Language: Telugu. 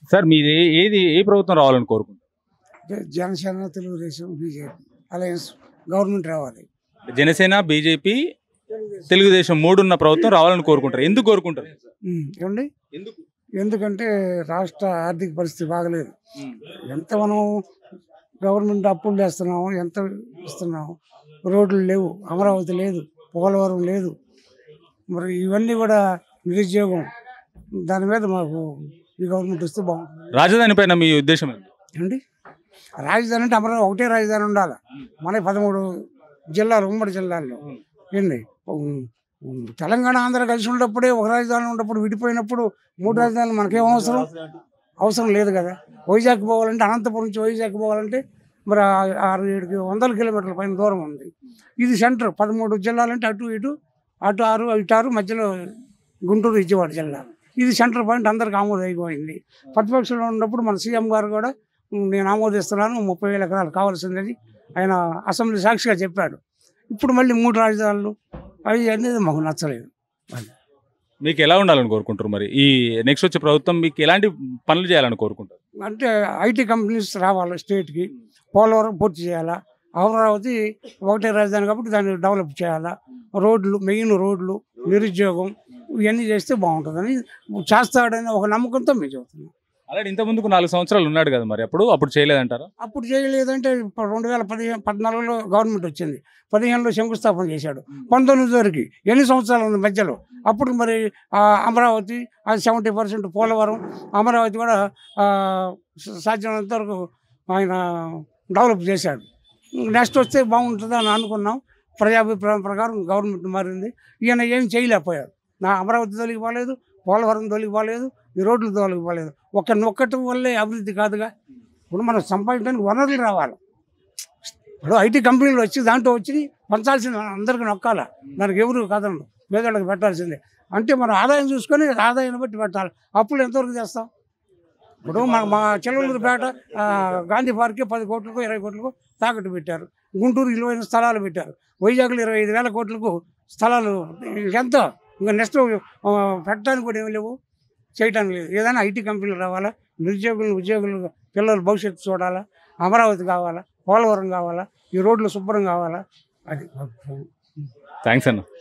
సార్ మీరు ఏ- ఏది ఏ ప్రభుత్వం రావాలని కోరుకుంటారు జ- Janasena Telugudesam BJP alliance government రావాలి జనసేన బీజేపీ తెలుగుదేశం మూడు ఉన్న ప్రభుత్వం రావాలని కోరుకుంటారు ఎందుకు కోరుకుంటారు ఉమ్, ఏమండి ఎందుకు ఎందుకంటే రాష్ట్ర ఆర్థిక పరిస్థితి బాగలేదు ఎంత మనం గవర్నమెంట్ అప్పులు చేస్తున్నాము ఎంత ఇస్తున్నాము రోడ్లు లేవు అమరావతి లేదు పోలవరం లేదు మరి ఇవన్నీ కూడా నిరుద్యోగం దాని మీద మాకు ఈ గవర్నమెంట్ వస్తే బాగుంటుంది రాజధాని పైన మీ ఉద్దేశం ఏంటి ఏమండి రాజధాని అంటే అమరావతి ఒకటే రాజధాని ఉండాలి మన పదమూడు జిల్లాలు ఉమ్మడి జిల్లాల్లో ఏంది ఉమ్, ఉమ్, తెలంగాణ ఆంధ్ర కలిసి ఉన్నప్పుడే ఒక రాజధాని ఉన్నప్పుడు విడిపోయినప్పుడు మూడు రాజధానులు మనకేం అవసరం అవసరం లేదు కదా వైజాగ్ పోవాలంటే అనంతపురం నుంచి వైజాగ్ పోవాలంటే మరి ఆ- ఆరు ఏడు వందల కిలోమీటర్ల పైన దూరం ఉంది ఇది సెంటర్ పదమూడు జిల్లాలంటే అటు ఇటు అటు ఆరు ఇటు ఆరు మధ్యలో గుంటూరు విజయవాడ జిల్లా ఇది సెంటర్ పాయింట్ అందరికి ఆమోదైపోయింది ప్రతిపక్షంలో ఉన్నప్పుడు మన సీఎం గారు కూడా "ఉమ్, నేను ఆమోదిస్తున్నాను ముప్పై వేల ఎకరాలు కావాల్సిందని ఆయన అసెంబ్లీ సాక్షిగా చెప్పాడు ఇప్పుడు మళ్ళీ మూడు రాజధానులు అవి అనేది మాకు నచ్చలేదు మీకు ఎలా ఉండాలని కోరుకుంటారు మరి ఈ నెక్స్ట్ వచ్చే ప్రభుత్వం మీకు ఎలాంటి పనులు చేయాలని కోరుకుంటారు అంటే ఐటీ కంపెనీస్ రావాలి స్టేట్కి పోలవరం పూర్తి చేయాలా అమరావతి ఒకటే రాజధాని కాబట్టి దాన్ని డెవలప్ చేయాలా రోడ్లు మెయిన్ రోడ్లు నిరుద్యోగం ఇవన్నీ చేస్తే బాగుంటుందని చేస్తాడని ఒక నమ్మకంతో మేము చెబుతున్నాం అలాగే ఇంత ముందుకు నాలుగు సంవత్సరాలు ఉన్నాడు కదా మరి అప్పుడు అప్పుడు చేయలేదంటారా అప్పుడు చేయలేదంటే ఇప్పుడు రెండు వేల పదిహేను పద్నాలుగులో గవర్నమెంట్ వచ్చింది పదిహేనులో శంకుస్థాపన చేశాడు పంతొమ్మిది వరకు ఎన్ని సంవత్సరాలు ఉంది మధ్యలో అప్పుడు మరి ఆ, అమరావతి అది సెవెంటీ పర్సెంట్ పోలవరం అమరావతి కూడా ఆ, స- సాధ్యమైనంత వరకు ఆయన డెవలప్ చేశాడు నెక్స్ట్ వస్తే బాగుంటుంది అని అనుకున్నాం ప్రజాభిప్రాయం ప్రకారం గవర్నమెంట్ మారింది ఈయన ఏం చేయలేకపోయారు నా అమరావతి తొలగిపోలేదు పోలవరం తొలగిపోలేదు ఈ రోడ్లు తొలగిపోలేదు ఒక్క నొక్కటి వల్లే అభివృద్ధి కాదుగా ఇప్పుడు మనం సంపాదించడానికి వనరులు రావాలి ఇప్పుడు ఐటీ కంపెనీలు వచ్చి దాంట్లో వచ్చి పంచాల్సిన అందరికీ నొక్కాల దానికి ఎవరు కదలను పేదవాళ్ళకి పెట్టాల్సిందే అంటే మనం ఆదాయం చూసుకొని ఆదాయాన్ని బట్టి పెట్టాలి అప్పులు ఎంతవరకు చేస్తాం ఇప్పుడు మా మా చెల్లూరుపేట ఆ, గాంధీ పార్క్కి పది కోట్లకు ఇరవై కోట్లకు తాకట్టు పెట్టారు గుంటూరు విలువైన స్థలాలు పెట్టారు వైజాగ్లో ఇరవై ఐదు వేల కోట్లకు స్థలాలు ఎంత ఇంకా నెక్స్ట్ ఆ, పెట్టడానికి కూడా ఏమి లేవు చేయడానికి లేదు ఏదైనా ఐటీ కంపెనీలు రావాలా నిరుద్యోగులు ఉద్యోగులు పిల్లల భవిష్యత్తు చూడాలా అమరావతి కావాలా పోలవరం కావాలా ఈ రోడ్లు శుభ్రం కావాలా అది థ్యాంక్స్ అన్న